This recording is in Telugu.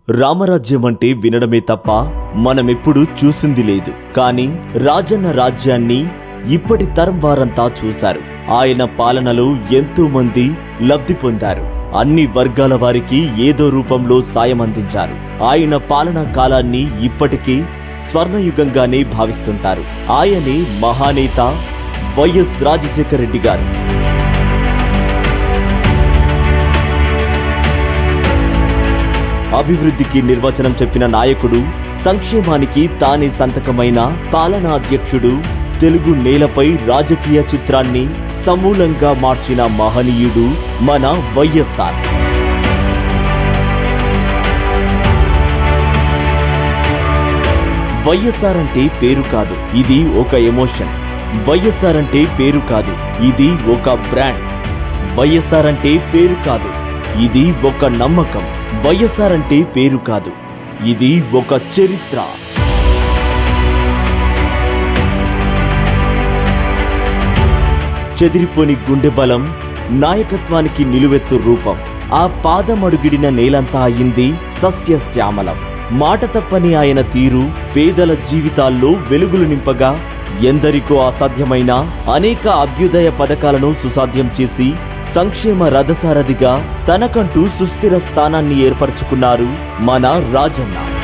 రామరాజ్యం అంటే వినడమే తప్ప మనమెప్పుడు చూసింది లేదు కానీ రాజన్న రాజ్యాన్ని ఇప్పటి తరం వారంతా చూశారు ఆయన పాలనలో ఎంతో మంది లబ్ధి పొందారు అన్ని వర్గాల వారికి ఏదో రూపంలో సాయం అందించారు ఆయన పాలనా కాలాన్ని ఇప్పటికీ స్వర్ణయుగంగానే భావిస్తుంటారు ఆయనే మహానేత వైఎస్ రాజశేఖర రెడ్డి గారు అభివృద్ధికి నిర్వచనం చెప్పిన నాయకుడు సంక్షేమానికి తానే సంతకమైన పాలనాధ్యక్షుడు తెలుగు నేలపై రాజకీయ చిత్రాన్ని సమూలంగా మార్చిన మహనీయుడు మన వైఎస్ఆర్ వైఎస్ఆర్ అంటే పేరు కాదు ఇది ఒక ఎమోషన్ వైఎస్ఆర్ అంటే పేరు కాదు ఇది ఒక బ్రాండ్ వైఎస్ఆర్ అంటే పేరు కాదు ఇది ఒక నమ్మకం వైఎస్ఆర్ అంటే పేరు కాదు ఇది ఒక చరిత్ర చెదిరిపోని గుండె బలం నాయకత్వానికి నిలువెత్తు రూపం ఆ పాదమడుగిడిన నేలంతా అయింది సస్యశ్యామలం మాట తప్పని ఆయన తీరు పేదల జీవితాల్లో వెలుగులు నింపగా ఎందరికో అసాధ్యమైన అనేక అభ్యుదయ పథకాలను సుసాధ్యం చేసి సంక్షేమ రథసారథిగా తనకంటూ సుస్థిర స్థానాన్ని ఏర్పరచుకున్నారు మన రాజన్న